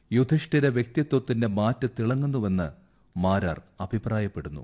യുധിഷ്ഠിര വ്യക്തിത്വത്തിന്റെ മാറ്റ് തിളങ്ങുന്നുവെന്ന് മാരാർ അഭിപ്രായപ്പെടുന്നു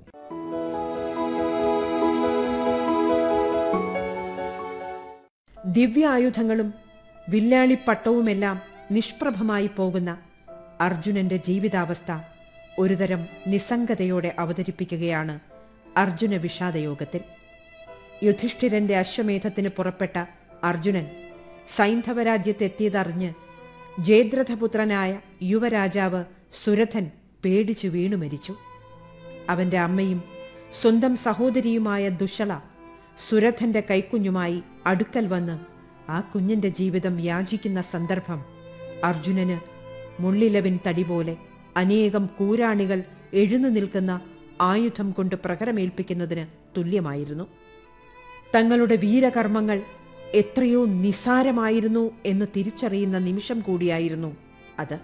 ദിവ്യായുധങ്ങളും വില്ലാളിപ്പട്ടവുമെല്ലാം നിഷ്പ്രഭമായി പോകുന്ന അർജുനന്റെ ജീവിതാവസ്ഥ ഒരുതരം നിസ്സംഗതയോടെ അവതരിപ്പിക്കുകയാണ് അർജുന വിഷാദയോഗത്തിൽ യുധിഷ്ഠിരന്റെ അശ്വമേധത്തിന് പുറപ്പെട്ട അർജുനൻ സൈന്ധവരാജ്യത്തെത്തിയതറിഞ്ഞ് ജയദ്രഥപുത്രനായ യുവരാജാവ് സുരഥൻ പേടിച്ചു വീണു മരിച്ചു അവന്റെ അമ്മയും സ്വന്തം സഹോദരിയുമായ ദുഷള സുരഥന്റെ കൈക്കുഞ്ഞുമായി അടുക്കൽ വന്ന് ആ കുഞ്ഞിന്റെ ജീവിതം യാചിക്കുന്ന സന്ദർഭം അർജുനന് മുള്ളിലവിൻ തടി പോലെ അനേകം കൂരാണികൾ എഴുന്നു നിൽക്കുന്ന ആയുധം കൊണ്ട് പ്രഹരമേൽപ്പിക്കുന്നതിന് തുല്യമായിരുന്നു തങ്ങളുടെ വീരകർമ്മങ്ങൾ എത്രയോ നിസാരമായിരുന്നു എന്ന് തിരിച്ചറിയുന്ന നിമിഷം കൂടിയായിരുന്നു അത്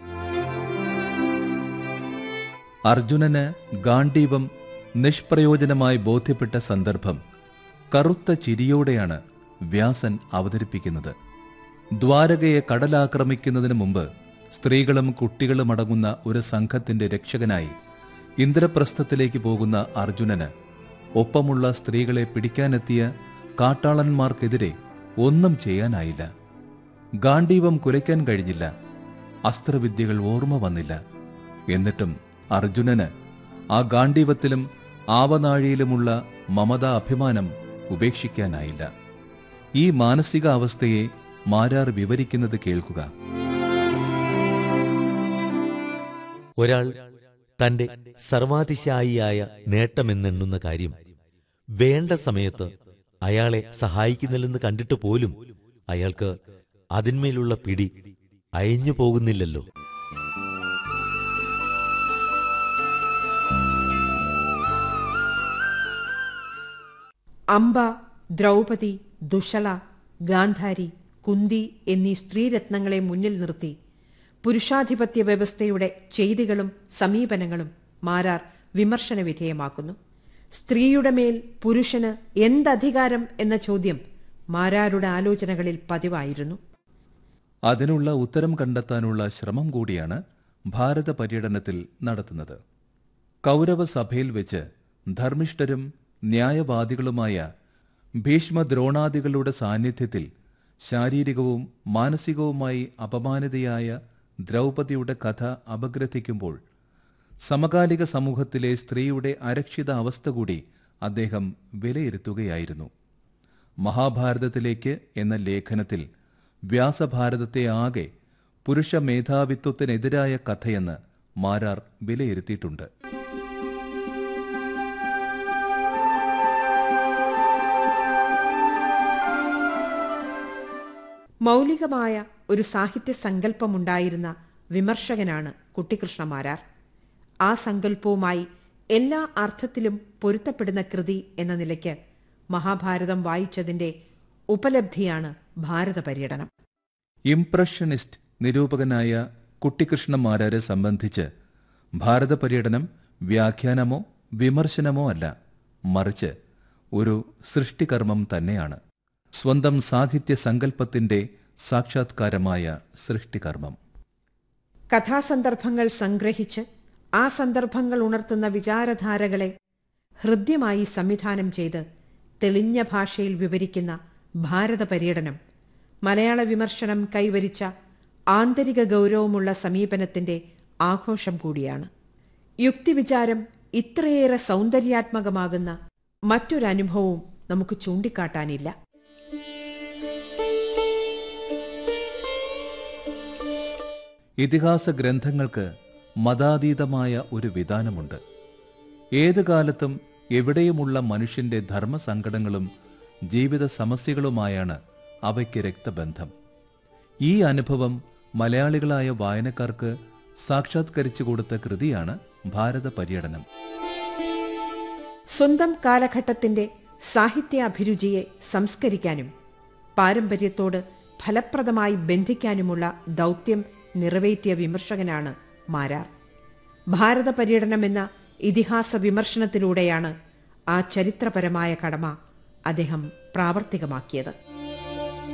അർജുനന് ഗാണ്ഡീവം നിഷ്പ്രയോജനമായി ബോധ്യപ്പെട്ട സന്ദർഭം കറുത്ത ചിരിയോടെയാണ് വ്യാസൻ അവതരിപ്പിക്കുന്നത് ദ്വാരകയെ കടലാക്രമിക്കുന്നതിന് മുമ്പ് സ്ത്രീകളും കുട്ടികളും അടങ്ങുന്ന ഒരു സംഘത്തിന്റെ രക്ഷകനായി ഇന്ദ്രപ്രസ്ഥത്തിലേക്ക് പോകുന്ന അർജുനന് ഒപ്പമുള്ള സ്ത്രീകളെ പിടിക്കാനെത്തിയ കാട്ടാളന്മാർക്കെതിരെ ഒന്നും ചെയ്യാനായില്ല ഗാണ്ഡീവം കുലയ്ക്കാൻ കഴിഞ്ഞില്ല അസ്ത്രവിദ്യകൾ ഓർമ്മ വന്നില്ല എന്നിട്ടും അർജുനന് ആ ഗാണ്ഡീവത്തിലും ആവനാഴിയിലുമുള്ള മമതാ അഭിമാനം ഉപേക്ഷിക്കാനായില്ല ഈ മാനസിക അവസ്ഥയെ മാരാർ വിവരിക്കുന്നത് കേൾക്കുക ഒരാൾ തന്റെ സർവാതിശായിയായ നേട്ടമെന്നെണ്ണുന്ന കാര്യം വേണ്ട സമയത്ത് അയാളെ സഹായിക്കുന്നില്ലെന്ന് കണ്ടിട്ട് പോലും അയാൾക്ക് അതിന്മേലുള്ള പിടി അയഞ്ഞു പോകുന്നില്ലല്ലോ അംബ ദ്രൗപദി ദുഷള ഗാന്ധാരി കുന്തി എന്നീ സ്ത്രീരത്നങ്ങളെ മുന്നിൽ നിർത്തി പുരുഷാധിപത്യ വ്യവസ്ഥയുടെ ചെയ്തികളും സമീപനങ്ങളും മാരാർ വിമർശന വിധേയമാക്കുന്നു സ്ത്രീയുടെ മേൽ പുരുഷന് എന്തധികാരം എന്ന ചോദ്യം മാരാരുടെ ആലോചനകളിൽ പതിവായിരുന്നു അതിനുള്ള ഉത്തരം കണ്ടെത്താനുള്ള ശ്രമം കൂടിയാണ് ഭാരത പര്യടനത്തിൽ നടത്തുന്നത് കൗരവ സഭയിൽ വെച്ച് ധർമ്മിഷ്ഠരും ന്യായവാദികളുമായ ഭീഷ്മദ്രോണാദികളുടെ സാന്നിധ്യത്തിൽ ശാരീരികവും മാനസികവുമായി അപമാനിതയായ ദ്രൗപദിയുടെ കഥ അപഗ്രഥിക്കുമ്പോൾ സമകാലിക സമൂഹത്തിലെ സ്ത്രീയുടെ അരക്ഷിത അവസ്ഥ കൂടി അദ്ദേഹം വിലയിരുത്തുകയായിരുന്നു മഹാഭാരതത്തിലേക്ക് എന്ന ലേഖനത്തിൽ വ്യാസഭാരതത്തെ ആകെ പുരുഷ മേധാവിത്വത്തിനെതിരായ കഥയെന്ന് മാരാർ വിലയിരുത്തിയിട്ടുണ്ട് മൗലികമായ ഒരു സാഹിത്യ സങ്കല്പമുണ്ടായിരുന്ന വിമർശകനാണ് കുട്ടിക്കൃഷ്ണമാരാർ ആ സങ്കല്പവുമായി എല്ലാ അർത്ഥത്തിലും പൊരുത്തപ്പെടുന്ന കൃതി എന്ന നിലയ്ക്ക് മഹാഭാരതം വായിച്ചതിന്റെ ഉപലബ്ധിയാണ് ഭാരത പര്യടനം ഇംപ്രഷനിസ്റ്റ് നിരൂപകനായ കുട്ടിക്കൃഷ്ണമാരാരെ സംബന്ധിച്ച് ഭാരത പര്യടനം വ്യാഖ്യാനമോ വിമർശനമോ അല്ല മറിച്ച് ഒരു സൃഷ്ടികർമ്മം തന്നെയാണ് സ്വന്തം സാഹിത്യ സങ്കല്പത്തിന്റെ സാക്ഷാത്കാരമായ സൃഷ്ടികർമ്മം കഥാസന്ദർഭങ്ങൾ സംഗ്രഹിച്ച് ആ സന്ദർഭങ്ങൾ ഉണർത്തുന്ന വിചാരധാരകളെ ഹൃദ്യമായി സംവിധാനം ചെയ്ത് തെളിഞ്ഞ ഭാഷയിൽ വിവരിക്കുന്ന ഭാരത പര്യടനം മലയാള വിമർശനം കൈവരിച്ച ആന്തരിക ഗൗരവമുള്ള സമീപനത്തിന്റെ ആഘോഷം കൂടിയാണ് യുക്തിവിചാരം ഇത്രയേറെ സൗന്ദര്യാത്മകമാകുന്ന മറ്റൊരനുഭവവും നമുക്ക് ചൂണ്ടിക്കാട്ടാനില്ല ഇതിഹാസ ഗ്രന്ഥങ്ങൾക്ക് മതാതീതമായ ഒരു വിധാനമുണ്ട് ഏത് കാലത്തും എവിടെയുമുള്ള മനുഷ്യന്റെ ധർമ്മസങ്കടങ്ങളും ജീവിത സമസ്യകളുമായാണ് അവയ്ക്ക് രക്തബന്ധം ഈ അനുഭവം മലയാളികളായ വായനക്കാർക്ക് സാക്ഷാത്കരിച്ചു കൊടുത്ത കൃതിയാണ് ഭാരത പര്യടനം സ്വന്തം കാലഘട്ടത്തിന്റെ സാഹിത്യാഭിരുചിയെ സംസ്കരിക്കാനും പാരമ്പര്യത്തോട് ഫലപ്രദമായി ബന്ധിക്കാനുമുള്ള ദൗത്യം നിറവേറ്റിയ വിമർശകനാണ് മാരാർ ഭാരത പര്യടനം എന്ന ഇതിഹാസ വിമർശനത്തിലൂടെയാണ് ആ ചരിത്രപരമായ കടമ അദ്ദേഹം പ്രാവർത്തികമാക്കിയത്